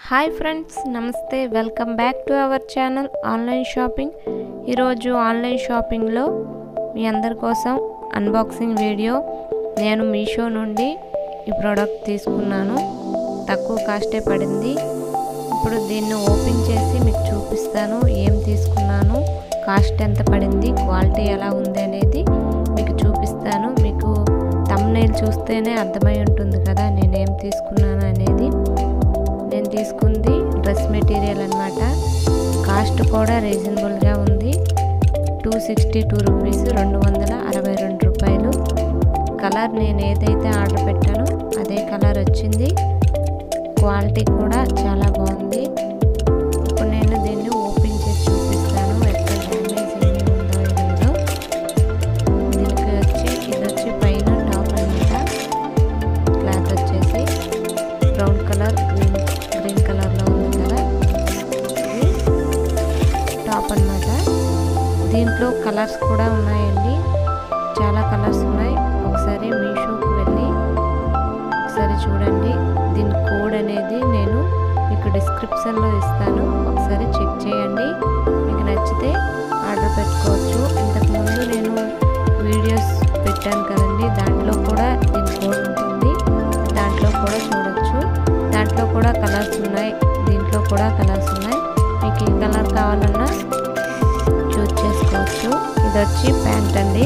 hi friends నమస్తే welcome back to our channel online shopping ఈరోజు ఆన్లైన్ షాపింగ్లో మీ అందరి కోసం అన్బాక్సింగ్ వీడియో నేను మీషో నుండి ఈ ప్రోడక్ట్ తీసుకున్నాను తక్కువ కాస్టే పడింది ఇప్పుడు దీన్ని ఓపెన్ చేసి మీకు చూపిస్తాను ఏం తీసుకున్నాను కాస్ట్ ఎంత పడింది క్వాలిటీ ఎలా ఉంది అనేది మీకు చూపిస్తాను మీకు తమ్నైల్ చూస్తేనే అర్థమై ఉంటుంది కదా నేనేం తీసుకున్నాను అనేది నేను తీసుకుంది డ్రెస్ మెటీరియల్ అనమాట కాస్ట్ కూడా రీజనబుల్గా ఉంది టూ సిక్స్టీ టూ రూపీస్ రెండు వందల అరవై రెండు రూపాయలు కలర్ నేను ఏదైతే ఆర్డర్ పెట్టానో అదే కలర్ వచ్చింది క్వాలిటీ కూడా చాలా బాగుంది ఇప్పుడు నేను దీన్ని ఓపెన్ చేసి చూపిస్తాను ఎక్కడ డ్యామేజ్ ఏమి ఉందో లేదో దీనికి వచ్చి ఇది వచ్చి పైన టాప్ అనమాట క్లాత్ వచ్చేసి బ్రౌన్ కలర్ గ్రీన్ గ్రీన్ కలర్లో ఉంది కదా ఇది టాప్ అనమాట దీంట్లో కలర్స్ కూడా ఉన్నాయండి చాలా కలర్స్ ఉన్నాయి ఒకసారి మీషోకి వెళ్ళి ఒకసారి చూడండి దీని కోడ్ అనేది నేను మీకు డిస్క్రిప్షన్లో ఇస్తాను ఒకసారి చెక్ చేయండి మీకు నచ్చితే ఆర్డర్ పెట్టుకోవచ్చు ఇంతకుముందు నేను వీడియోస్ పెట్టాను కదండి దాంట్లో కూడా దీని కోడ్ ఉంటుంది దాంట్లో కూడా చూడొచ్చు దాంట్లో కూడా కలర్స్ ఉన్నాయి దీంట్లో కూడా కలర్స్ ఉన్నాయి మీకు ఏ కలర్ కావాలన్నా చూస్ చేసుకోవచ్చు ఇది వచ్చి ప్యాంట్ అండి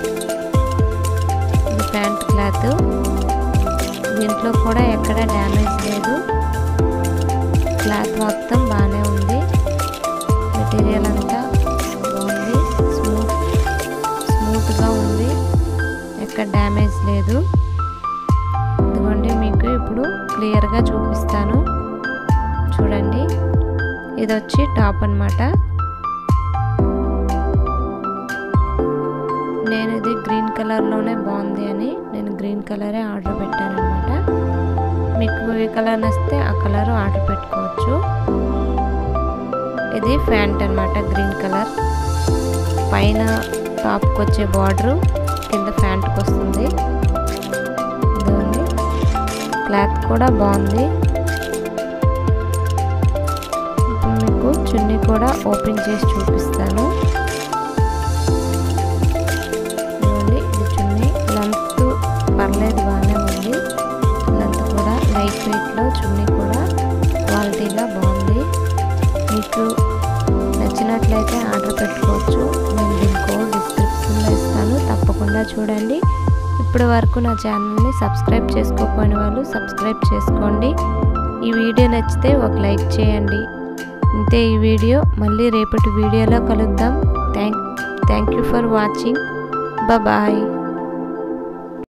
ఇది ప్యాంట్ క్లాత్ దీంట్లో కూడా ఎక్కడ డ్యామేజ్ లేదు క్లాత్ మొత్తం బాగానే ఉంది మెటీరియల్ అంతా బాగుంది స్మూత్ స్మూత్గా ఉంది ఎక్కడ డ్యామేజ్ లేదు ఇదిగోండి మీకు ఇప్పుడు క్లియర్గా చూపిస్తాను చూడండి ఇది వచ్చి టాప్ అనమాట నేను ఇది గ్రీన్ కలర్లోనే బాగుంది అని నేను గ్రీన్ కలరే ఆర్డర్ పెట్టాను అనమాట మీకు ఏ కలర్ నచ్చితే ఆ కలర్ ఆర్డర్ పెట్టుకోవచ్చు ఇది ప్యాంట్ అనమాట గ్రీన్ కలర్ పైన టాప్కి వచ్చే బార్డరు కింద ప్యాంట్కి వస్తుంది ఇదిగోండి క్లాత్ కూడా బాగుంది ఇప్పుడు మీకు చున్నీ కూడా ఓపెన్ చేసి చూపిస్తాను ఇది చున్నీ లెంత్ పర్లేదు బాగానే ఉంది లెంత్ కూడా లైట్ వెయిట్లో చున్నీ కూడా క్వాలిటీగా బాగుంది మీకు నచ్చినట్లయితే ఆర్డర్ పెట్టుకోవచ్చు నేను దీని కోడ్ డిస్క్రిప్షన్లో ఇస్తాను తప్పకుండా చూడండి ఇప్పటి వరకు నా ఛానల్ని సబ్స్క్రైబ్ చేసుకోకపోయిన వాళ్ళు సబ్స్క్రైబ్ చేసుకోండి ఈ వీడియో నచ్చితే ఒక లైక్ చేయండి ఇంతే ఈ వీడియో మళ్ళీ రేపటి వీడియోలో కలుద్దాం thank thank you for watching bye